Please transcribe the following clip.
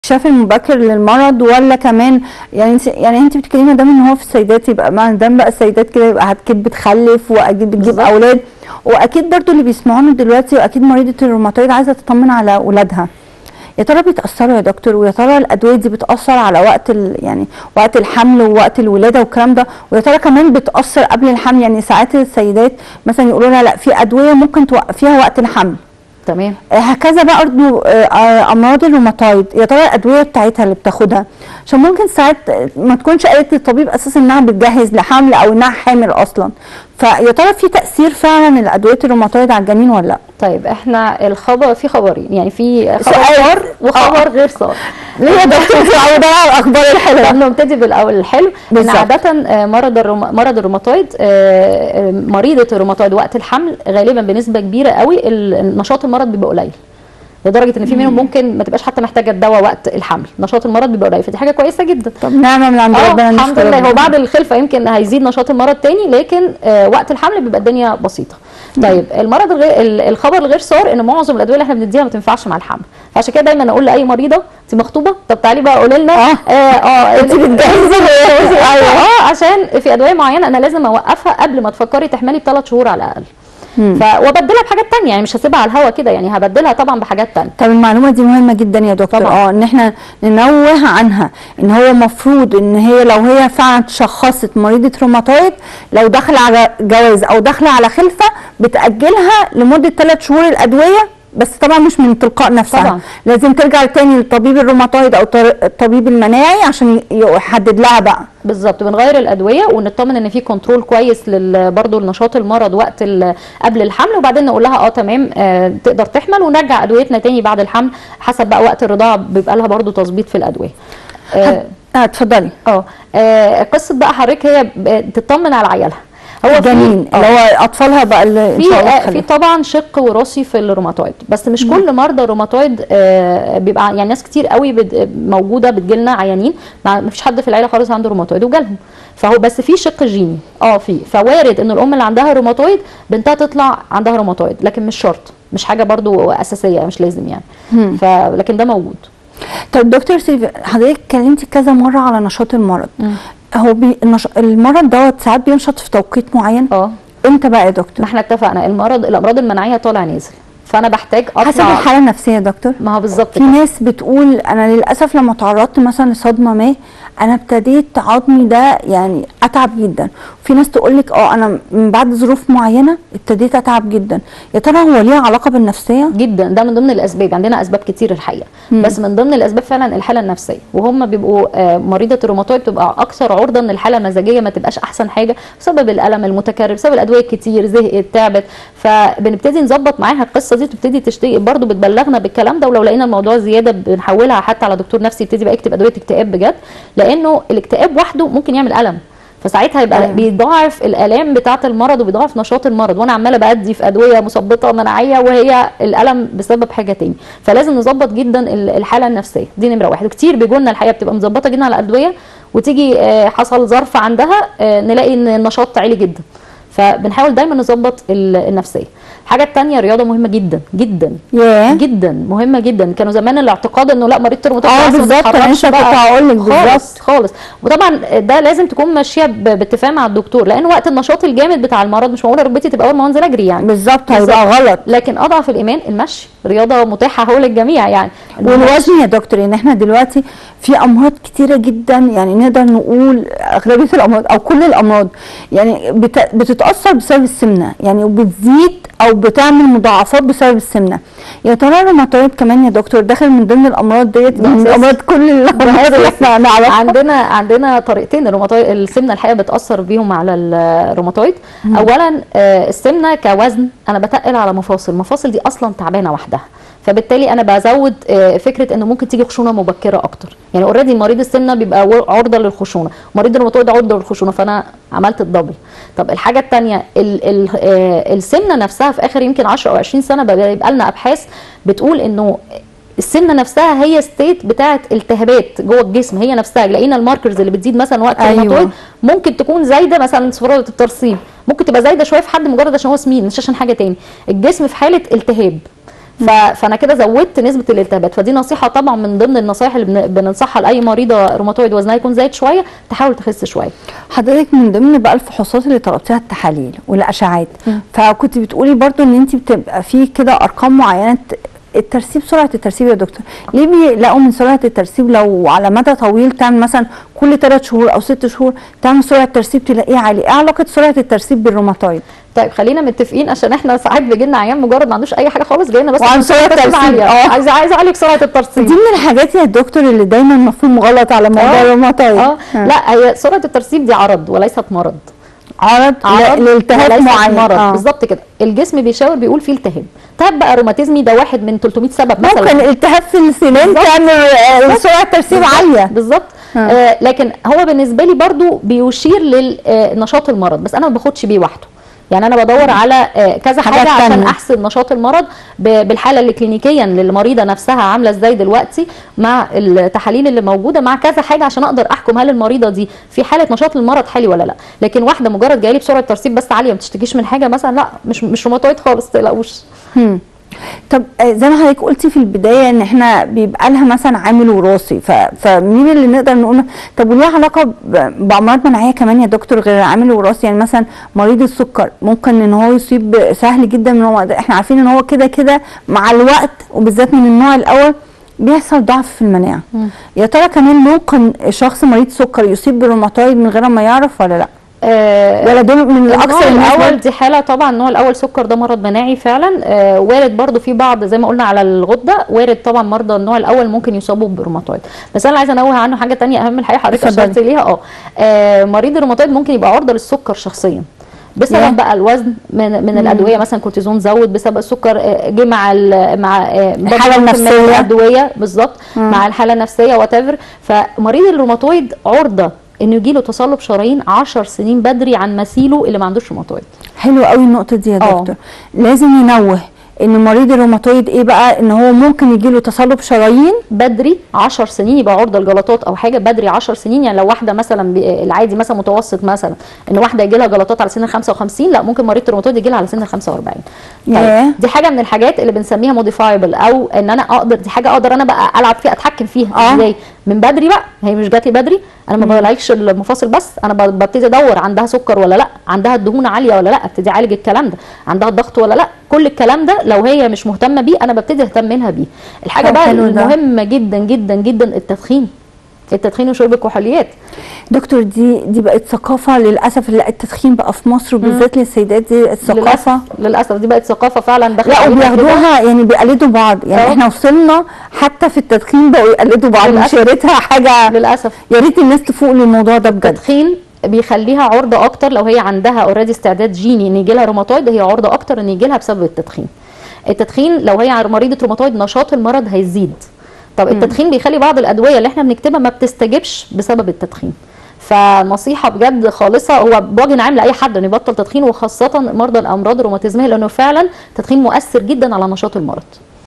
الاكتشاف المبكر للمرض ولا كمان يعني انت يعني انت بتتكلمي دام ان هو في السيدات يبقى ما دام بقى السيدات كده يبقى اكيد بتخلف واكيد بتجيب بالظبط. اولاد واكيد برضو اللي بيسمعونا دلوقتي واكيد مريضه الروماتويد عايزه تطمن على اولادها يا ترى بيتاثروا يا دكتور ويا ترى الادويه دي بتاثر على وقت ال يعني وقت الحمل ووقت الولاده والكلام ده ويا ترى كمان بتاثر قبل الحمل يعني ساعات السيدات مثلا يقولوا لها لا في ادويه ممكن توقفيها وقت الحمل تمام آه، هكذا بقى برضه آه، آه، امراض الروماتويد يا ترى الادويه بتاعتها اللي بتاخدها عشان ممكن ساعات ما تكونش قالت للطبيب اساسا انها بتجهز لحمل او انها حامل اصلا فيا ترى في تاثير فعلا الادويه الروماتويد على الجنين ولا لا طيب احنا الخبر في خبرين يعني في خبر سؤال. صار وخبر غير صار ليه يا دكتور بتعودوا على الاخبار طب الحلوه نبتدي بالاول الحلو ان بالظبط. عاده آه، مرض الروم... مرض الروماتويد آه، آه، مريضه الروماتويد وقت الحمل غالبا بنسبه كبيره قوي ال- نشاط المرض بيبقى قليل لدرجه ان في منهم ممكن ما تبقاش حتى محتاجه الدواء وقت الحمل نشاط المرض بيبقى قليل فدي حاجه كويسه جدا طب نعمه من عند اه ربنا الحمد نشكر لله هو ربنا. بعد الخلفه يمكن هيزيد نشاط المرض تاني لكن آه وقت الحمل بيبقى الدنيا بسيطه طيب المرض الغير ال- الخبر الغير صار ان معظم الادويه اللي احنا بنديها ما تنفعش مع الحمل فعشان كده دايما اقول لاي مريضه انت مخطوبه طب تعالي بقى قولي لنا اه. اه, آه انت بتجهزي ايوه اه عشان في ادويه معينه انا لازم اوقفها قبل ما تفكري تحملي بثلاث شهور على الاقل ف وابدلها بحاجات تانية يعني مش هسيبها على الهوا كده يعني هبدلها طبعا بحاجات تانية طب المعلومه دي مهمه جدا يا دكتور طبعا. اه ان احنا ننوه عنها ان هو مفروض ان هي لو هي فعلا شخصت مريضه روماتويد لو داخله على جواز او داخله على خلفه بتاجلها لمده ثلاث شهور الادويه بس طبعا مش من تلقاء نفسها طبعا. لازم ترجع تاني لطبيب الروماتويد او طر- الطبيب المناعي عشان يحدد لها بقى بالظبط بنغير الادويه ونطمن ان في كنترول كويس لل برضه لنشاط المرض وقت ال- قبل الحمل وبعدين نقول لها اه تمام آه تقدر تحمل ونرجع ادويتنا تاني بعد الحمل حسب بقى وقت الرضاعه بيبقى لها برضه تظبيط في الادويه اه اه اتفضلي اه آه، قصه بقى حضرتك هي ب- تطمن على عيالها هو في- الجنين آه. اللي هو اطفالها بقى اللي ان في شاء الله آه، في تخلف. طبعا شق وراثي في الروماتويد بس مش كل مرضى الروماتويد آه، بيبقى يعني ناس كتير قوي بت- موجوده بتجيلنا عيانين ما فيش حد في العيله خالص عنده روماتويد وجالهم فهو بس في شق جيني اه في فوارد ان الام اللي عندها روماتويد بنتها تطلع عندها روماتويد لكن مش شرط مش حاجه برضو اساسيه مش لازم يعني ف لكن ده موجود طب دكتور سيف حضرتك اتكلمتي كذا مره على نشاط المرض هو بي... النش... المرض دوت ساعات بينشط في توقيت معين اه امتى بقى يا ما دكتور احنا اتفقنا المرض الامراض المناعيه طالع نازل فانا بحتاج حسب اطلع الحاله النفسيه يا دكتور ما هو بالظبط في كده. ناس بتقول انا للاسف لما تعرضت مثلا لصدمه ما انا ابتديت عظمي ده يعني اتعب جدا في ناس تقول لك اه انا من بعد ظروف معينه ابتديت اتعب جدا يا ترى هو ليه علاقه بالنفسيه جدا ده من ضمن الاسباب عندنا اسباب كتير الحقيقه مم. بس من ضمن الاسباب فعلا الحاله النفسيه وهم بيبقوا آه، مريضه الروماتويد بتبقى اكثر عرضه ان الحاله المزاجيه ما تبقاش احسن حاجه بسبب الالم المتكرر بسبب الادويه الكتير زهقت تعبت فبنبتدي نظبط معاها القصه دي تبتدي تشتكي برضو بتبلغنا بالكلام ده ولو لقينا الموضوع زياده بنحولها حتى على دكتور نفسي يبتدي بقى يكتب ادويه اكتئاب بجد لانه الاكتئاب وحده ممكن يعمل الم فساعتها يبقى أيوة. بيضاعف الالام بتاعه المرض وبيضاعف نشاط المرض وانا عماله بادي في ادويه مثبطه مناعيه وهي الالم بسبب حاجه تاني فلازم نظبط جدا ال- الحاله النفسيه دي نمره واحد وكتير بيجوا لنا الحقيقه بتبقى مظبطه جدا على الادويه وتيجي آه، حصل ظرف عندها آه، نلاقي ان النشاط عالي جدا فبنحاول دايما نظبط ال- النفسيه الحاجه الثانيه الرياضه مهمه جدا جدا ياه جدا مهمه جدا كانوا زمان الاعتقاد انه لا مريض الروماتويد اه خلاص ما بالظبط انا تتحركش لسه كنت بقى. هقول لك خالص بالظبط خالص وطبعا ده لازم تكون ماشيه ب- باتفاق مع الدكتور لان وقت النشاط الجامد بتاع المرض مش معقوله ركبتي تبقى اول ما انزل اجري يعني بالظبط هيبقى غلط لكن اضعف الايمان المشي رياضه متاحه هو للجميع يعني والوزن يا دكتور ان احنا دلوقتي في امراض كتيره جدا يعني نقدر نقول اغلبيه الامراض او كل الامراض يعني بت- بتتاثر بسبب السمنه يعني وبتزيد او بتعمل مضاعفات بسبب السمنه يا ترى الروماتويد كمان يا دكتور داخل من ضمن الامراض ديت ده من أساسي. امراض كل الامراض اللي احنا نعرفها عندنا عندنا طريقتين الروماتويد السمنه الحقيقه بتاثر بيهم على الروماتويد اولا آه، السمنه كوزن انا بتقل على مفاصل المفاصل دي اصلا تعبانه وحدها فبالتالي انا بزود آه، فكره انه ممكن تيجي خشونه مبكره اكتر يعني اوريدي مريض السمنه بيبقى و- عرضه للخشونه مريض الروماتويد عرضه للخشونه فانا عملت الدبل طب الحاجه الثانيه السمنه نفسها في اخر يمكن 10 او 20 سنه بقى يبقى لنا ابحاث بتقول انه السمنه نفسها هي ستيت بتاعه التهابات جوه الجسم هي نفسها لقينا الماركرز اللي بتزيد مثلا وقت أيوة. الروماتويد ممكن تكون زايده مثلا صفرة الترسيم ممكن تبقى زايده شويه في حد مجرد عشان هو سمين مش عشان حاجه تاني الجسم في حاله التهاب ف... فانا كده زودت نسبه الالتهابات فدي نصيحه طبعا من ضمن النصائح اللي بن... بننصحها لاي مريضه روماتويد وزنها يكون زايد شويه تحاول تخس شويه حضرتك من ضمن بقى الفحوصات اللي طلبتيها التحاليل والاشعاعات فكنت بتقولي برضو ان انت بتبقى في كده ارقام معينه الترسيب سرعه الترسيب يا دكتور ليه بيلاقوا من سرعه الترسيب لو على مدى طويل تعمل مثلا كل 3 شهور او 6 شهور تعمل سرعه ترسيب تلاقيه عالي ايه علاقه سرعه الترسيب بالروماتويد طيب خلينا متفقين عشان احنا ساعات بيجي لنا عيان مجرد ما عندوش اي حاجه خالص جاي لنا بس وعن عشان سرعة الترسيب ترسيب. عالية. اه. عايزه عايزه اعالج سرعه الترسيب دي من الحاجات يا دكتور اللي دايما مفهوم غلط على موضوع اه. الروماتويد اه لا هي سرعه الترسيب دي عرض وليست مرض عرض, عرض ل- لالتهاب وليست معين مرض آه. بالظبط كده الجسم بيشاور بيقول فيه التهاب التهاب بقى روماتيزمي ده واحد من 300 سبب مثلا ممكن التهاب في السنان بالظبط. تعمل آه، سرعه ترسيب بالظبط، عاليه بالظبط آه. آه لكن هو بالنسبه لي برضو بيشير لنشاط المرض بس انا ما باخدش بيه وحده يعني انا بدور على آه، كذا حاجات حاجه عشان تانية. احسن نشاط المرض ب- بالحاله اللي كلينيكيا للمريضه نفسها عامله ازاي دلوقتي مع التحاليل اللي موجوده مع كذا حاجه عشان اقدر احكم هل المريضه دي في حاله نشاط المرض حالي ولا لا لكن واحده مجرد جايه لي بسرعه ترسيب بس عاليه ما بتشتكيش من حاجه مثلا لا مش مش روماتويد خالص ما تقلقوش هم. طب آه، زي ما حضرتك قلتي في البدايه ان احنا بيبقى لها مثلا عامل وراثي ف... فمين اللي نقدر نقول طب وليه علاقه ب... بامراض مناعيه كمان يا دكتور غير العامل الوراثي يعني مثلا مريض السكر ممكن ان هو يصيب سهل جدا من هو احنا عارفين ان هو كده كده مع الوقت وبالذات من النوع الاول بيحصل ضعف في المناعه يا ترى كمان ممكن شخص مريض سكر يصيب بالروماتويد من غير ما يعرف ولا لا آه ولا دول من النوع الاكثر الاول دي حاله طبعا النوع الاول سكر ده مرض مناعي فعلا آه وارد برضو في بعض زي ما قلنا على الغده وارد طبعا مرضى النوع الاول ممكن يصابوا بروماتويد بس انا عايزه انوه عنه حاجه تانية اهم الحقيقه حضرتك اتفضلي. اشرت ليها اه آه، مريض الروماتويد ممكن يبقى عرضه للسكر شخصيا ياه. بسبب بقى الوزن من من الادويه مثلا كورتيزون زود بسبب السكر آه، جه مع ال- مع آه، برضو الحالة ممكن من النفسية. الادويه بالظبط مع الحاله النفسيه وات فمريض الروماتويد عرضه انه يجي له تصلب شرايين 10 سنين بدري عن مثيله اللي ما عندوش روماتويد حلو قوي النقطه دي يا اه. دكتور لازم ينوه ان مريض الروماتويد ايه بقى ان هو ممكن يجيله تصلب شرايين بدري 10 سنين يبقى عرضه لجلطات او حاجه بدري 10 سنين يعني لو واحده مثلا بي- العادي مثلا متوسط مثلا ان واحده يجي لها جلطات على سن ال 55 لا ممكن مريض الروماتويد يجي لها على سن ال 45 ياه. طيب دي حاجه من الحاجات اللي بنسميها موديفايبل او ان انا اقدر دي حاجه اقدر انا بقى العب فيها اتحكم فيها اه. ازاي من بدري بقى هي مش جات لي بدري انا ما بلاقيش المفاصل بس انا ب- ببتدي ادور عندها سكر ولا لا عندها الدهون عاليه ولا لا ابتدي اعالج الكلام ده عندها الضغط ولا لا كل الكلام ده لو هي مش مهتمه بيه انا ببتدي اهتم منها بيه الحاجه طب بقى حلو ده. المهمه جدا جدا جدا التدخين التدخين وشرب الكحوليات دكتور دي دي بقت ثقافه للاسف لا التدخين بقى في مصر وبالذات للسيدات دي الثقافه للاسف للاسف دي بقت ثقافه فعلا داخله لا علينا كده. وبياخدوها يعني بيقلدوا بعض يعني اه. احنا وصلنا حتى في التدخين بقوا يقلدوا بعض مش للأسف. يا ريتها حاجه للاسف يا ريت الناس تفوق للموضوع ده بجد التدخين بيخليها عرضه اكتر لو هي عندها اوريدي استعداد جيني ان يجي لها روماتويد هي عرضه اكتر ان يجي لها بسبب التدخين التدخين لو هي مريضه روماتويد نشاط المرض هيزيد طب التدخين بيخلي بعض الادويه اللي احنا بنكتبها ما بتستجبش بسبب التدخين فنصيحه بجد خالصه هو بوجه عام لاي حد انه يبطل تدخين وخاصه مرضى الامراض الروماتيزميه لانه فعلا التدخين مؤثر جدا على نشاط المرض